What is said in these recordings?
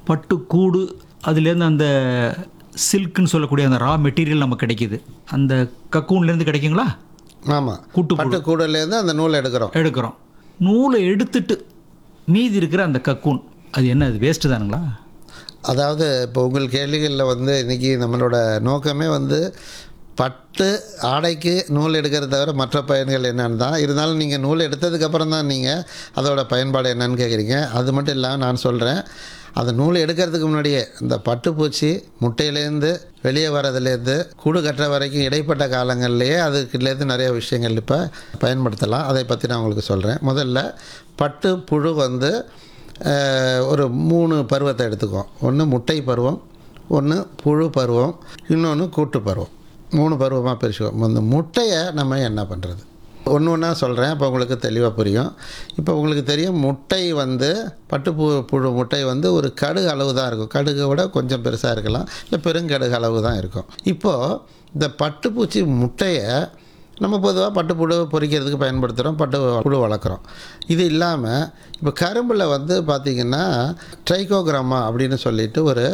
பட்டு கூடு அதுலேருந்து அந்த சில்க்குன்னு சொல்லக்கூடிய அந்த ரா மெட்டீரியல் நமக்கு கிடைக்குது அந்த கக்கூன்லேருந்து கிடைக்குங்களா ஆமாம் கூட்டு பட்டு கூடலேருந்து அந்த நூலை எடுக்கிறோம் எடுக்கிறோம் நூலை எடுத்துட்டு மீதி இருக்கிற அந்த கக்கூன் அது என்ன அது வேஸ்ட்டு தானுங்களா அதாவது இப்போ உங்கள் கேள்விகளில் வந்து இன்றைக்கி நம்மளோட நோக்கமே வந்து பட்டு ஆடைக்கு நூல் எடுக்கிறத தவிர மற்ற பயன்கள் என்னன்னு தான் இருந்தாலும் நீங்கள் நூல் எடுத்ததுக்கப்புறம் தான் நீங்கள் அதோட பயன்பாடு என்னன்னு கேட்குறீங்க அது மட்டும் இல்லாமல் நான் சொல்கிறேன் அந்த நூல் எடுக்கிறதுக்கு முன்னாடியே இந்த பட்டுப்பூச்சி முட்டையிலேருந்து வெளியே வரதுலேருந்து கூடு கட்டுற வரைக்கும் இடைப்பட்ட காலங்கள்லேயே அதுக்குலேருந்து நிறைய விஷயங்கள் இப்போ பயன்படுத்தலாம் அதை பற்றி நான் உங்களுக்கு சொல்கிறேன் முதல்ல பட்டு புழு வந்து அஹ், ஒரு மூணு பருவத்தை எடுத்துக்குவோம் ஒன்று முட்டை பருவம் ஒன்று புழு பருவம் இன்னொன்று கூட்டு பருவம் மூணு பருவமாக பிரிச்சுக்குவோம் இந்த முட்டையை நம்ம என்ன பண்ணுறது ஒன்று ஒன்றா சொல்கிறேன் அப்போ உங்களுக்கு தெளிவாக புரியும் இப்போ உங்களுக்கு தெரியும் முட்டை வந்து பட்டுப்பு புழு முட்டை வந்து ஒரு கடுகு அளவு தான் இருக்கும் கடுகை விட கொஞ்சம் பெருசாக இருக்கலாம் இல்லை பெருங்கடுகு அளவு தான் இருக்கும் இப்போது இந்த பட்டுப்பூச்சி முட்டையை நம்ம பொதுவாக பட்டுப்புழு பொரிக்கிறதுக்கு பயன்படுத்துகிறோம் பட்டு புழு வளர்க்குறோம் இது இல்லாமல் இப்போ கரும்பில் வந்து பார்த்திங்கன்னா ட்ரைகோகிராமா அப்படின்னு சொல்லிட்டு ஒரு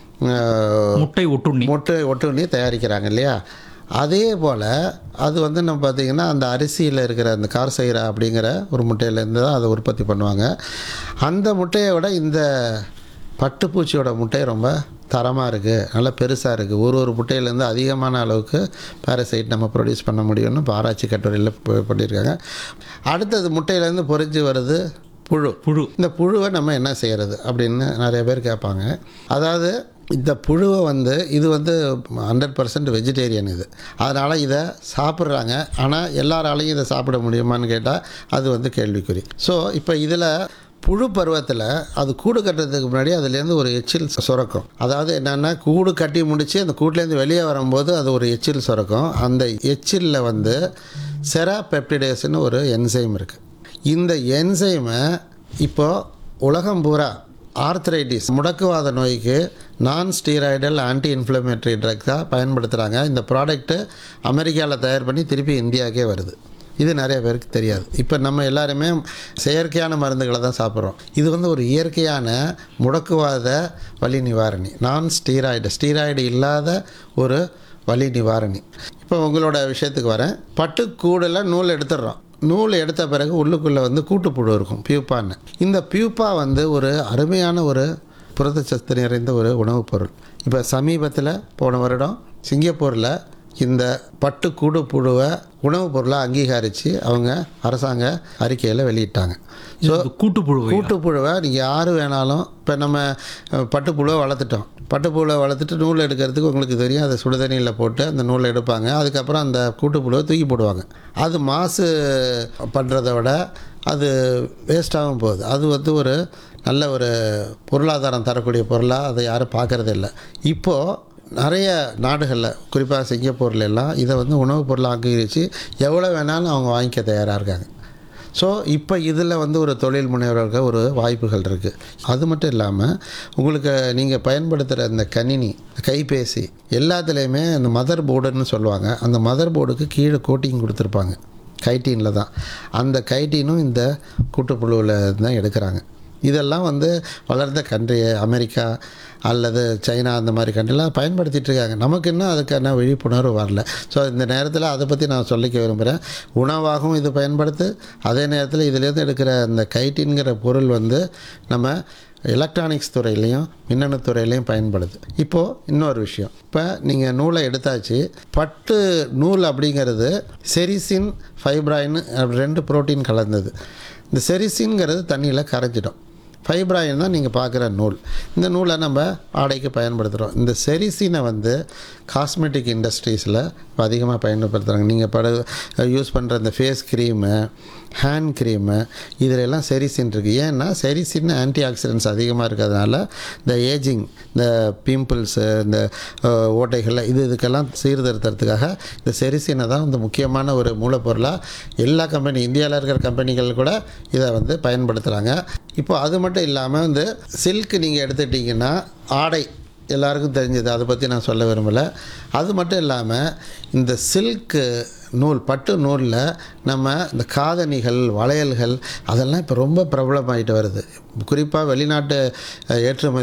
அஹ், முட்டை ஒட்டுண்ணி முட்டை ஒட்டுண்ணி தயாரிக்கிறாங்க இல்லையா அதே போல் அது வந்து நம்ம பார்த்திங்கன்னா அந்த அரிசியில் இருக்கிற அந்த கார்சைரா அப்படிங்கிற ஒரு முட்டையிலேருந்து தான் அதை உற்பத்தி பண்ணுவாங்க அந்த முட்டையை விட இந்த பட்டுப்பூச்சியோட முட்டை ரொம்ப தரமாக இருக்குது நல்லா பெருசாக இருக்குது ஒரு ஒரு முட்டையிலேருந்து அதிகமான அளவுக்கு பாரசைட் நம்ம ப்ரொடியூஸ் பண்ண முடியும்னு இப்போ ஆராய்ச்சி கட்டுரையில் ப- பண்ணியிருக்காங்க அடுத்தது முட்டையிலேருந்து பொரிஞ்சு வருது புழு புழு இந்த புழுவை நம்ம என்ன செய்கிறது அப்படின்னு நிறைய பேர் கேட்பாங்க அதாவது இந்த புழுவை வந்து இது வந்து ஹண்ட்ரட் பர்சன்ட் வெஜிடேரியன் இது அதனால் இதை சாப்பிட்றாங்க ஆனால் எல்லாராலையும் இதை சாப்பிட முடியுமான்னு கேட்டால் அது வந்து கேள்விக்குறி ஸோ இப்போ இதில் புழு பருவத்தில் அது கூடு கட்டுறதுக்கு முன்னாடி அதுலேருந்து ஒரு எச்சில் சுரக்கும் அதாவது என்னென்னா கூடு கட்டி முடித்து அந்த கூட்டிலேருந்து வெளியே வரும்போது அது ஒரு எச்சில் சுரக்கும் அந்த எச்சிலில் வந்து செரா பெப்டிடேஸ்னு ஒரு என்சைம் இருக்குது இந்த என்சைமை இப்போ உலகம் பூரா ஆர்த்ரைட்டிஸ் முடக்குவாத நோய்க்கு நான் ஸ்டீராய்டல் ஆன்டி இன்ஃப்ளமேட்டரி ட்ரக்ஸாக பயன்படுத்துகிறாங்க இந்த ப்ராடக்ட்டு அமெரிக்காவில் தயார் பண்ணி திருப்பி இந்தியாவுக்கே வருது இது நிறைய பேருக்கு தெரியாது இப்போ நம்ம எல்லாருமே செயற்கையான மருந்துகளை தான் சாப்பிட்றோம் இது வந்து ஒரு இயற்கையான முடக்குவாத வலி நிவாரணி நான் ஸ்டீராய்டு ஸ்டீராய்டு இல்லாத ஒரு வலி நிவாரணி இப்போ உங்களோட விஷயத்துக்கு வரேன் பட்டுக்கூடில் நூல் எடுத்துடுறோம் நூல் எடுத்த பிறகு உள்ளுக்குள்ளே வந்து கூட்டுப்புழு இருக்கும் பியூப்பான்னு இந்த பியூப்பா வந்து ஒரு அருமையான ஒரு புரதச்சத்து நிறைந்த ஒரு உணவுப் பொருள் இப்போ சமீபத்தில் போன வருடம் சிங்கப்பூரில் இந்த பட்டு கூடு புழுவை உணவுப் பொருளாக அங்கீகரித்து அவங்க அரசாங்க அறிக்கையில் வெளியிட்டாங்க ஸோ இது கூட்டுப்புழு கூட்டுப்புழுவை நீங்கள் யார் வேணாலும் இப்போ நம்ம அஹ், பட்டுப்புழுவை வளர்த்துட்டோம் பட்டுப்புழுவை வளர்த்துட்டு நூல் எடுக்கிறதுக்கு உங்களுக்கு தெரியும் அதை சுடுதண்ணியில் போட்டு அந்த நூலை எடுப்பாங்க அதுக்கப்புறம் அந்த கூட்டுப்புழுவை தூக்கி போடுவாங்க அது மாசு பண்ணுறத விட அது வேஸ்ட்டாகவும் போகுது அது வந்து ஒரு நல்ல ஒரு பொருளாதாரம் தரக்கூடிய பொருளாக அதை யாரும் பார்க்கறதே இல்லை இப்போது நிறைய நாடுகளில் குறிப்பாக சிங்கப்பூர்ல எல்லாம் இதை வந்து உணவுப் பொருளாக அங்கீகரித்து எவ்வளோ வேணாலும் அவங்க வாங்கிக்க தயாராக இருக்காங்க ஸோ இப்போ இதில் வந்து ஒரு தொழில் முனைவர்களுக்கு ஒரு வாய்ப்புகள் இருக்குது அது மட்டும் இல்லாமல் உங்களுக்கு நீங்கள் பயன்படுத்துகிற இந்த கணினி கைபேசி எல்லாத்துலேயுமே அந்த மதர் போர்டுன்னு சொல்லுவாங்க அந்த மதர் போர்டுக்கு கீழே கோட்டிங் கொடுத்துருப்பாங்க கைட்டீனில் தான் அந்த கைட்டீனும் இந்த கூட்டுப்புழுவில் தான் எடுக்கிறாங்க இதெல்லாம் வந்து வளர்ந்த கண்ட்ரி அமெரிக்கா அல்லது சைனா அந்த மாதிரி கண்ட்ரிலாம் பயன்படுத்திட்டு இருக்காங்க நமக்கு இன்னும் அதுக்கான விழிப்புணர்வு வரல ஸோ இந்த நேரத்தில் அதை பற்றி நான் சொல்லிக்க விரும்புகிறேன் உணவாகவும் இது பயன்படுத்து அதே நேரத்தில் இதுலேருந்து எடுக்கிற அந்த கைட்டின்கிற பொருள் வந்து நம்ம எலக்ட்ரானிக்ஸ் துறையிலையும் மின்னணு துறையிலையும் பயன்படுது இப்போது இன்னொரு விஷயம் இப்போ நீங்கள் நூலை எடுத்தாச்சு பட்டு நூல் அப்படிங்கிறது செரிசின் ஃபைப்ராயின் ரெண்டு புரோட்டீன் கலந்தது இந்த செரிசின்ங்கிறது தண்ணியில் கரைஞ்சிடும் ஃபைப்ராயின் தான் நீங்கள் பார்க்குற நூல் இந்த நூலை நம்ம ஆடைக்கு பயன்படுத்துகிறோம் இந்த செரிசினை வந்து காஸ்மெட்டிக் இண்டஸ்ட்ரீஸில் அதிகமாக பயன்படுத்துகிறாங்க நீங்கள் பட யூஸ் பண்ணுற இந்த ஃபேஸ் க்ரீமு ஹேண்ட் க்ரீமு இதில் எல்லாம் செரிசின் இருக்குது ஏன்னா செரிசின் ஆன்டி ஆக்சிடென்ட்ஸ் அதிகமாக இருக்கிறதுனால இந்த ஏஜிங் இந்த பிம்பிள்ஸு இந்த அஹ், ஓட்டைகள் இது இதுக்கெல்லாம் சீர்திருத்தறதுக்காக இந்த செரிசினை தான் வந்து முக்கியமான ஒரு மூலப்பொருளாக எல்லா கம்பெனி இந்தியாவில் இருக்கிற கம்பெனிகள் கூட இதை வந்து பயன்படுத்துகிறாங்க இப்போ அது மட்டும் இல்லாமல் வந்து சில்க் நீங்கள் எடுத்துட்டிங்கன்னா ஆடை எல்லாருக்கும் தெரிஞ்சது அதை பற்றி நான் சொல்ல விரும்பலை அது மட்டும் இல்லாமல் இந்த சில்க்கு நூல் பட்டு நூலில் நம்ம இந்த காதணிகள் வளையல்கள் அதெல்லாம் இப்போ ரொம்ப பிரபலமாயிட்டு வருது குறிப்பாக வெளிநாட்டு அஹ், ஏற்றுமதி